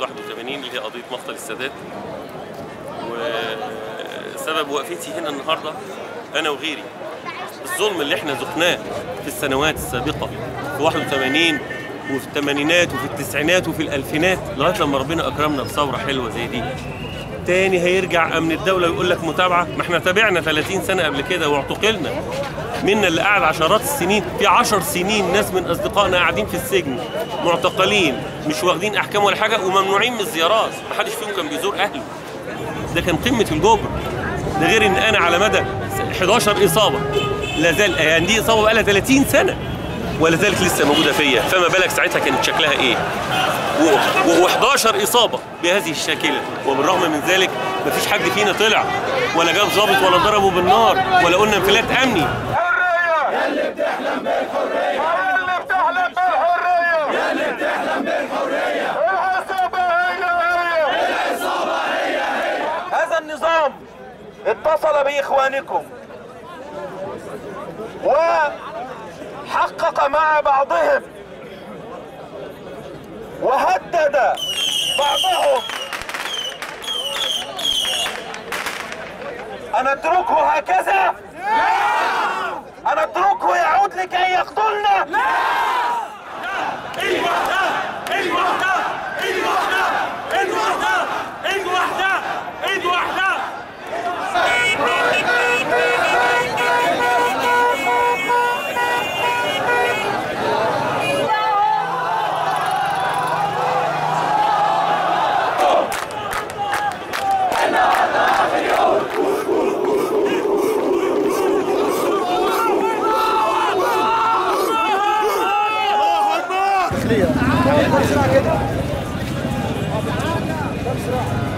81 اللي هي قضيه مقتل السادات وسبب وقفتي هنا النهارده انا وغيري الظلم اللي احنا ذقناه في السنوات السابقه في 81 وفي الثمانينات وفي التسعينات وفي الالفينات لغايه لما ربنا اكرمنا بثوره حلوه زي دي تاني هيرجع امن الدوله ويقول لك متابعه ما احنا تابعنا 30 سنه قبل كده واعتقلنا منا اللي قاعد عشرات السنين في 10 سنين ناس من اصدقائنا قاعدين في السجن معتقلين مش واخدين احكام ولا حاجه وممنوعين من الزيارات ما حدش فيهم كان بيزور اهله ده كان قمه الجبر ده غير ان انا على مدى 11 اصابه لا زال يعني دي اصابه بقى لها 30 سنه ولا زالت لسه موجوده فيا فما بالك ساعتها كانت شكلها ايه و11 اصابه بهذه الشاكله وبالرغم من ذلك مفيش حد فينا طلع ولا جاب ضابط ولا ضربه بالنار ولا قلنا انفلات امني حرية يا اللي بتحلم بالحرية يا اللي بتحلم بالحرية يا اللي بتحلم بالحرية العصابة هي هي العصابة هي هي هذا النظام اتصل بإخوانكم وحقق مع بعضهم وهدد بعضهم أن نتركه هكذا أن نتركه يعود لكي يقتلنا لا الوحدة الوحدة الوحدة الوحدة الوحدة الوحدة بسرعه كده